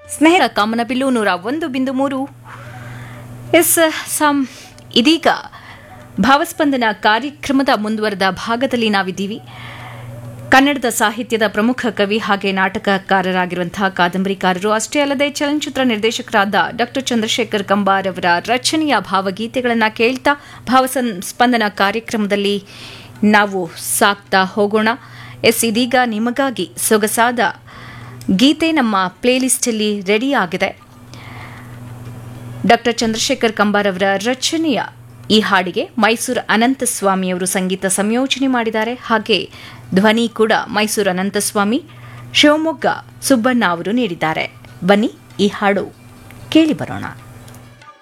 ಸ್ನೇಹಿತ ಕಾಮನಬಿಲ್ಲು ನೂರ ಒಂದು ಬಿಂದು ಮೂರು ಎಸ್ ಸಂ ಇದೀಗ ಭಾವಸ್ಪಂದನ ಕಾರ್ಯಕ್ರಮದ ಮುಂದುವರೆದ ಭಾಗದಲ್ಲಿ ನಾವಿದ್ದೀವಿ ಕನ್ನಡದ ಸಾಹಿತ್ಯದ ಪ್ರಮುಖ ಕವಿ ಹಾಗೆ ನಾಟಕಕಾರರಾಗಿರುವಂತಹ ಕಾದಂಬರಿಕಾರರು ಅಷ್ಟೇ ಅಲ್ಲದೆ ಚಲನಚಿತ್ರ ನಿರ್ದೇಶಕರಾದ ಡಾ ಚಂದ್ರಶೇಖರ್ ಕಂಬಾರ್ ಅವರ ರಚನೆಯ ಭಾವಗೀತೆಗಳನ್ನು ಕೇಳ್ತಾ ಭಾವಸ್ಪಂದನ ಕಾರ್ಯಕ್ರಮದಲ್ಲಿ ನಾವು ಸಾಕ್ತಾ ಹೋಗೋಣ ಎಸ್ ಇದೀಗ ನಿಮಗಾಗಿ ಸೊಗಸಾದ ಗೀತೆ ನಮ್ಮ ಪ್ಲೇಲಿಸ್ಟಲ್ಲಿ ರೆಡಿ ಆಗಿದೆ ಡಾ ಚಂದ್ರಶೇಖರ್ ಕಂಬಾರ್ ಅವರ ರಚನೆಯ ಈ ಹಾಡಿಗೆ ಮೈಸೂರು ಅನಂತಸ್ವಾಮಿಯವರು ಸಂಗೀತ ಸಂಯೋಜನೆ ಮಾಡಿದ್ದಾರೆ ಹಾಗೆ ಧ್ವನಿ ಕೂಡ ಮೈಸೂರು ಅನಂತಸ್ವಾಮಿ ಶಿವಮೊಗ್ಗ ಸುಬ್ಬಣ್ಣ ಅವರು ನೀಡಿದ್ದಾರೆ ಬನ್ನಿ ಈ ಹಾಡು ಕೇಳಿ ಬರೋಣ